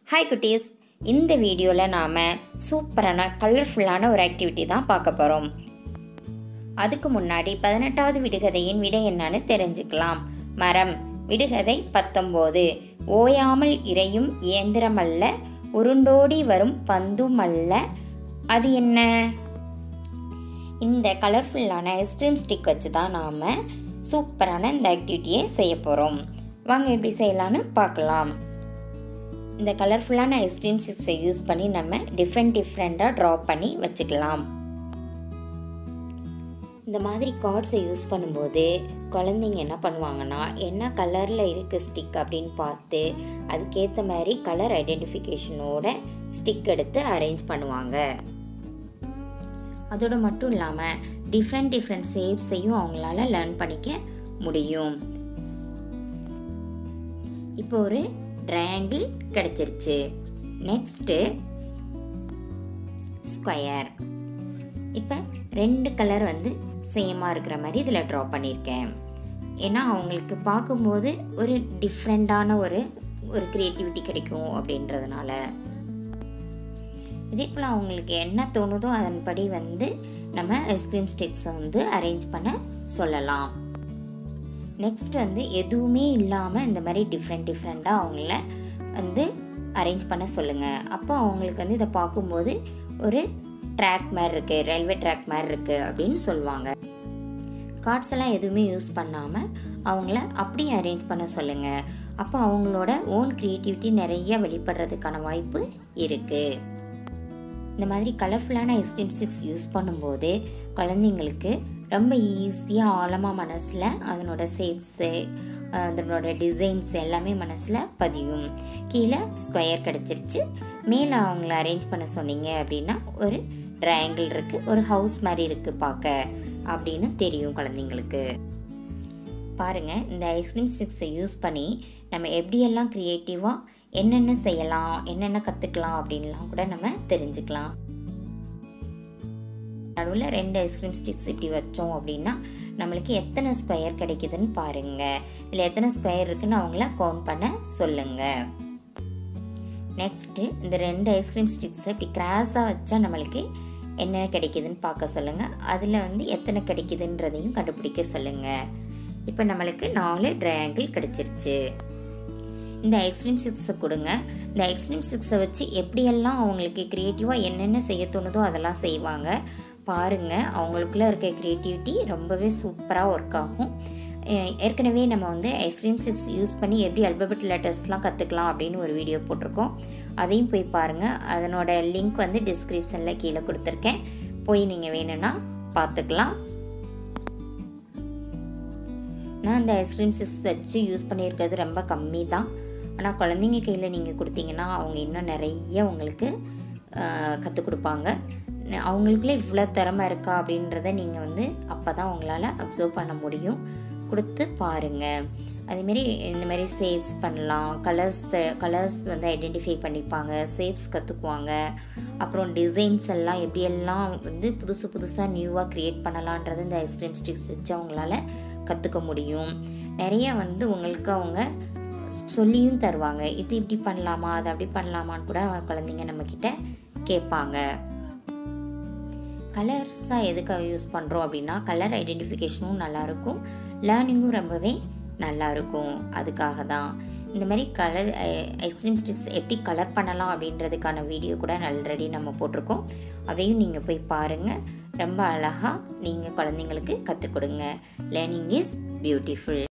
hi குட்டீஸ் இந்த வீடியோவில் நாம் சூப்பரான கலர்ஃபுல்லான ஒரு ஆக்டிவிட்டி தான் பார்க்க போகிறோம் அதுக்கு முன்னாடி பதினெட்டாவது விடுகதையின் விடை என்னன்னு தெரிஞ்சுக்கலாம் மரம் விடுகதை பத்தொம்போது ஓயாமல் இறையும் இயந்திரமல்ல உருண்டோடி வரும் பந்துமல்ல அது என்ன இந்த கலர்ஃபுல்லான ஐஸ்கிரீம் ஸ்டிக் வச்சு தான் நாம் சூப்பரான இந்த ஆக்டிவிட்டியை செய்ய போகிறோம் வாங்க எப்படி செய்யலான்னு பார்க்கலாம் இந்த கலர்ஃபுல்லான ஐஸ்கிரீம் ஸ்டிக்ஸை யூஸ் பண்ணி நம்ம டிஃப்ரெண்ட் டிஃப்ரெண்ட்டாக ட்ரா பண்ணி வச்சுக்கலாம் இந்த மாதிரி கார்ட்ஸை யூஸ் பண்ணும்போது குழந்தைங்க என்ன பண்ணுவாங்கன்னா என்ன கலரில் இருக்குது ஸ்டிக் அப்படின்னு பார்த்து அதுக்கேற்ற மாதிரி கலர் ஐடென்டிஃபிகேஷனோட ஸ்டிக் எடுத்து அரேஞ்ச் பண்ணுவாங்க அதோடு மட்டும் இல்லாமல் டிஃப்ரெண்ட் டிஃப்ரெண்ட் ஷேப்ஸையும் அவங்களால லேர்ன் பண்ணிக்க முடியும் இப்போ ஒரு ட்ரையாங்கிள் கிடச்சிருச்சு நெக்ஸ்ட்டு ஸ்கொயர் இப்போ ரெண்டு கலர் வந்து சேமாக இருக்கிற மாதிரி இதில் ட்ரா பண்ணியிருக்கேன் ஏன்னா அவங்களுக்கு பார்க்கும்போது ஒரு டிஃப்ரெண்ட்டான ஒரு ஒரு க்ரியேட்டிவிட்டி கிடைக்கும் அப்படின்றதுனால இதே போல் அவங்களுக்கு என்ன தோணுதோ அதன்படி வந்து நம்ம ஐஸ்கிரீம் ஸ்டிக்ஸை வந்து அரேஞ்ச் பண்ண சொல்லலாம் நெக்ஸ்ட் வந்து எதுவுமே இல்லாமல் இந்த மாதிரி டிஃப்ரெண்ட் டிஃப்ரெண்ட்டாக அவங்கள வந்து அரேஞ்ச் பண்ண சொல்லுங்கள் அப்போ அவங்களுக்கு வந்து இதை பார்க்கும்போது ஒரு ட்ராக் மாதிரி இருக்குது ரயில்வே ட்ராக் மாதிரி இருக்குது அப்படின்னு சொல்லுவாங்க கார்ட்ஸ் எல்லாம் எதுவுமே யூஸ் பண்ணாமல் அவங்கள அப்படியே அரேஞ்ச் பண்ண சொல்லுங்கள் அப்போ அவங்களோட ஓன் க்ரியேட்டிவிட்டி நிறைய வெளிப்படுறதுக்கான வாய்ப்பு இருக்குது இந்த மாதிரி கலர்ஃபுல்லான ஐஸ்கிரீம் ஸ்டிக்ஸ் யூஸ் பண்ணும்போது குழந்தைங்களுக்கு ரொம்ப ஈஸியாக ஆழமாக மனசில் அதனோட ஷேப்ஸு அதனோட டிசைன்ஸ் எல்லாமே மனசில் பதியும் கீழே ஸ்கொயர் கிடச்சிருச்சு மேலே அவங்கள அரேஞ்ச் பண்ண சொன்னீங்க அப்படின்னா ஒரு ட்ரையாங்கிள் இருக்குது ஒரு ஹவுஸ் மாதிரி இருக்குது பார்க்க அப்படின்னு தெரியும் குழந்தைங்களுக்கு பாருங்கள் இந்த ஐஸ்கிரீம் ஸ்டிக்ஸை யூஸ் பண்ணி நம்ம எப்படியெல்லாம் க்ரியேட்டிவாக என்னென்ன செய்யலாம் என்னென்ன கற்றுக்கலாம் அப்படின்லாம் கூட நம்ம தெரிஞ்சுக்கலாம் நடுவில் ரெண்டு ஐஸ்கிரீம் ஸ்டிக்ஸ் இப்படி வச்சோம் அப்படின்னா நம்மளுக்கு எத்தனை ஸ்கொயர் கிடைக்குதுன்னு பாருங்கள் இதில் எத்தனை ஸ்கொயர் இருக்குன்னு அவங்கள கவுண்ட் பண்ண சொல்லுங்கள் நெக்ஸ்ட்டு இந்த ரெண்டு ஐஸ்கிரீம் ஸ்டிக்ஸை இப்படி கிராஸாக வச்சா நம்மளுக்கு என்ன கிடைக்குதுன்னு பார்க்க சொல்லுங்கள் அதில் வந்து எத்தனை கிடைக்குதுன்றதையும் கண்டுபிடிக்க சொல்லுங்கள் இப்போ நம்மளுக்கு நாலு ட்ரையாங்கிள் கிடச்சிருச்சு இந்த ஐஸ்கிரீம் ஸ்டிக்ஸை கொடுங்க இந்த ஐஸ்கிரீம் ஸ்டிக்ஸை வச்சு எப்படியெல்லாம் அவங்களுக்கு க்ரியேட்டிவாக என்னென்ன செய்ய தோணுதோ அதெல்லாம் செய்வாங்க பாருங்கள் அவங்களுக்குள்ளே இருக்க க்ரியேட்டிவிட்டி ரொம்பவே சூப்பராக ஒர்க் ஆகும் ஏற்கனவே நம்ம வந்து ஐஸ்கிரீம் ஸ்டிக்ஸ் யூஸ் பண்ணி எப்படி அல்பபெட் லெட்டர்ஸ்லாம் கற்றுக்கலாம் அப்படின்னு ஒரு வீடியோ போட்டிருக்கோம் அதையும் போய் பாருங்கள் அதனோட லிங்க் வந்து டிஸ்கிரிப்ஷனில் கீழே கொடுத்துருக்கேன் போய் நீங்கள் வேணும்னா பார்த்துக்கலாம் நான் இந்த ஐஸ்கிரீம் ஸ்டிக்ஸ் வச்சு யூஸ் பண்ணியிருக்கிறது ரொம்ப கம்மி தான் ஆனால் குழந்தைங்க கையில் நீங்கள் கொடுத்தீங்கன்னா அவங்க இன்னும் நிறைய உங்களுக்கு கற்றுக் கொடுப்பாங்க அவங்களுக்குள்ளே இவ்வளோ திறமை இருக்கா அப்படின்றத நீங்கள் வந்து அப்போ தான் உங்களால் அப்சர்வ் பண்ண முடியும் கொடுத்து பாருங்கள் அதேமாரி இந்த மாதிரி சேவ்ஸ் பண்ணலாம் கலர்ஸ் கலர்ஸ் வந்து ஐடென்டிஃபை பண்ணிப்பாங்க சேவ்ஸ் கற்றுக்குவாங்க அப்புறம் டிசைன்ஸ் எல்லாம் எப்படியெல்லாம் வந்து புதுசு புதுசாக நியூவாக க்ரியேட் பண்ணலான்றது இந்த ஐஸ்கிரீம் ஸ்டிக்ஸ் வச்சு அவங்களால கற்றுக்க முடியும் நிறைய வந்து உங்களுக்கு அவங்க சொல்லியும் தருவாங்க இது இப்படி பண்ணலாமா அது அப்படி பண்ணலாமான்னு கூட குழந்தைங்க நம்மக்கிட்ட கேட்பாங்க கலர்ஸாக எதுக்காக யூஸ் பண்ணுறோம் அப்படின்னா கலர் ஐடென்டிஃபிகேஷனும் நல்லாயிருக்கும் லேர்னிங்கும் ரொம்பவே நல்லாயிருக்கும் அதுக்காக தான் இந்த மாதிரி கலர் ஐஸ்கிரீம் ஸ்டிக்ஸ் எப்படி கலர் பண்ணலாம் அப்படின்றதுக்கான வீடியோ கூட ஆல்ரெடி நம்ம போட்டிருக்கோம் அதையும் நீங்கள் போய் பாருங்கள் ரொம்ப அழகாக நீங்கள் குழந்தைங்களுக்கு கற்றுக் கொடுங்க லேர்னிங் இஸ் பியூட்டிஃபுல்